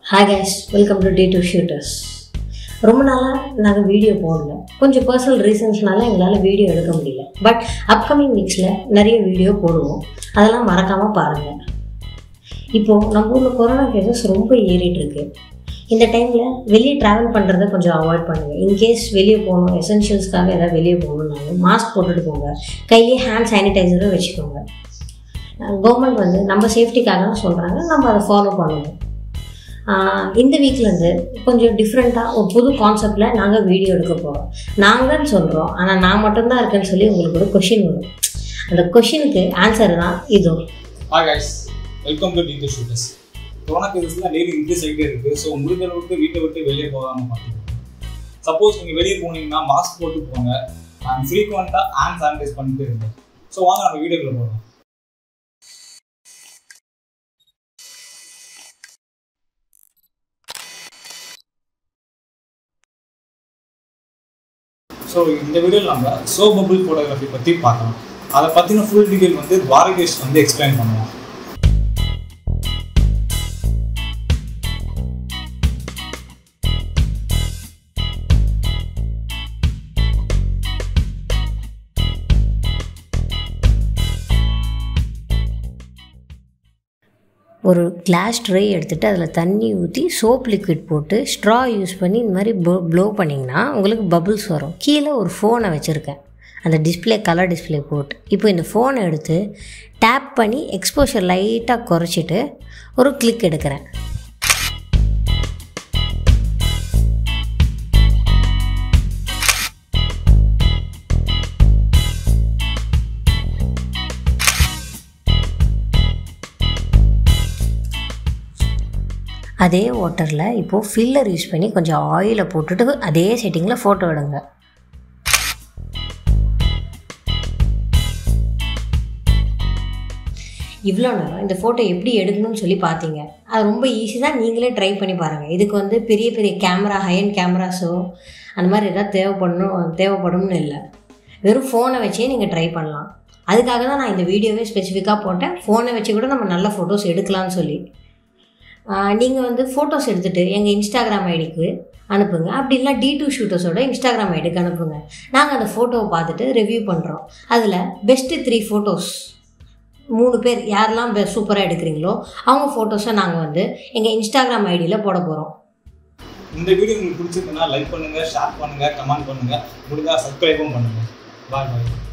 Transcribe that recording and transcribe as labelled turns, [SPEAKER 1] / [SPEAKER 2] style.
[SPEAKER 1] hi guys welcome to day two shooters ரொம்ப நாளாக நாங்கள் வீடியோ போடல கொஞ்சம் பர்சனல் ரீசன்ஸ்னால எங்களால் வீடியோ எடுக்க முடியல பட் அப்கமிங் வீக்ஸில் நிறைய வீடியோ போடுவோம் அதெல்லாம் மறக்காமல் பாருங்கள் இப்போது நம்ம ஊரில் கொரோனா கேசஸ் ரொம்ப ஏறிட்டு இருக்கு இந்த டைமில் வெளியே ட்ராவல் பண்ணுறத கொஞ்சம் அவாய்ட் பண்ணுங்கள் இன்கேஸ் வெளியே போகணும் எசென்ஷியல்ஸ்க்காக ஏதாவது வெளியே போகணுன்னாலும் மாஸ்க் போட்டுட்டு போங்க கையிலேயே ஹேண்ட் சானிடைசரும் வச்சுக்கோங்க கவர்மெண்ட் வந்து நம்ம சேஃப்டிக்காக தான் சொல்கிறாங்க நம்ம அதை ஃபாலோ பண்ணுவோம் ஆஹ் இந்த வீக்லேருந்து கொஞ்சம் டிஃப்ரெண்ட்டாக ஒரு புது கான்செப்டில் நாங்கள் வீடியோ எடுக்க போகிறோம் நாங்கன்னு சொல்கிறோம் ஆனால் நான் மட்டும்தான் இருக்கேன்னு சொல்லி உங்களுக்கு ஒரு கொஷின் வரும் அந்த கொஷினுக்கு ஆன்சர் தான் இது
[SPEAKER 2] hi guys welcome to DD shooters corona கேசஸ்லாம் டெய்லி இன்க்ரீஸ் ஆகிட்டே இருக்கு ஸோ முடிஞ்ச அளவுக்கு வீட்டை விட்டு வெளியே போகாம பார்த்துக்கோங்க சப்போஸ் நீங்கள் வெளியே போனீங்கன்னா மாஸ்க் போட்டு போங்க அண்ட் ஃப்ரீக்வெண்ட்டாக ஹேண்ட் சானிடைஸ் பண்ணிட்டு இருங்க ஸோ வாங்க நம்ம வீடியோக்குள்ள போகலாம் ஸோ இந்த வீடியோவில் நம்ம சோ பபுள் ஃபோட்டோகிராஃபி பற்றி பார்க்கலாம் அதை பற்றின ஃபுல் டீட்டெயில் வந்து துவாரகேஷ் வந்து எக்ஸ்பிளைன் பண்ணுவோம்
[SPEAKER 1] ஒரு கிளாஸ் ட்ரே எடுத்துகிட்டு அதில் தண்ணி ஊற்றி சோப் லிக்விட் போட்டு ஸ்ட்ரா யூஸ் பண்ணி இந்த மாதிரி ப்ளோ ப்ளோ பண்ணிங்கன்னா உங்களுக்கு பபுள்ஸ் வரும் கீழே ஒரு ஃபோனை வச்சுருக்கேன் அந்த டிஸ்பிளே கலர் டிஸ்பிளே போட்டு இப்போ இந்த ஃபோனை எடுத்து டேப் பண்ணி எக்ஸ்போஷர் லைட்டாக குறைச்சிட்டு ஒரு கிளிக் எடுக்கிறேன் அதே வாட்டரில் இப்போது ஃபில்லர் யூஸ் பண்ணி கொஞ்சம் ஆயிலை போட்டுட்டு அதே செட்டிங்கில் ஃபோட்டோ எடுங்க இவ்வளோ நேரம் இந்த ஃபோட்டோ எப்படி எடுக்கணும்னு சொல்லி பார்த்தீங்க அது ரொம்ப ஈஸி தான் நீங்களே ட்ரை பண்ணி பாருங்கள் இதுக்கு வந்து பெரிய பெரிய கேமரா ஹையன் கேமராஸோ அந்த மாதிரி எதாவது தேவைப்படணும் தேவைப்படும்னு இல்லை வெறும் ஃபோனை வச்சே நீங்கள் ட்ரை பண்ணலாம் அதுக்காக தான் நான் இந்த வீடியோவே ஸ்பெசிஃபிக்காக போட்டேன் ஃபோனை வச்சு கூட நம்ம நல்ல ஃபோட்டோஸ் எடுக்கலாம்னு சொல்லி நீங்கள் வந்து ஃபோட்டோஸ் எடுத்துகிட்டு எங்கள் இன்ஸ்டாகிராம் ஐடிக்கு அனுப்புங்க அப்படி இல்லை டி டூ ஷூட்டர்ஸோட இன்ஸ்டாகிராம் ஐடிக்கு அனுப்புங்க நாங்கள் அந்த ஃபோட்டோவை பார்த்துட்டு ரிவ்யூ பண்ணுறோம் அதில் பெஸ்ட்டு த்ரீ ஃபோட்டோஸ் மூணு பேர் யாரெல்லாம் பெ சூப்பராக எடுக்கிறீங்களோ அவங்க ஃபோட்டோஸை நாங்கள் வந்து எங்கள் இன்ஸ்டாகிராம் ஐடியில் போட போகிறோம்
[SPEAKER 2] இந்த வீடியோ உங்களுக்கு பிடிச்சிருக்குன்னா லைக் பண்ணுங்க ஷேர் பண்ணுங்க கமெண்ட் பண்ணுங்க முடிஞ்சா சப்ஸ்கிரைபும் பண்ணுங்க பாய் பாய்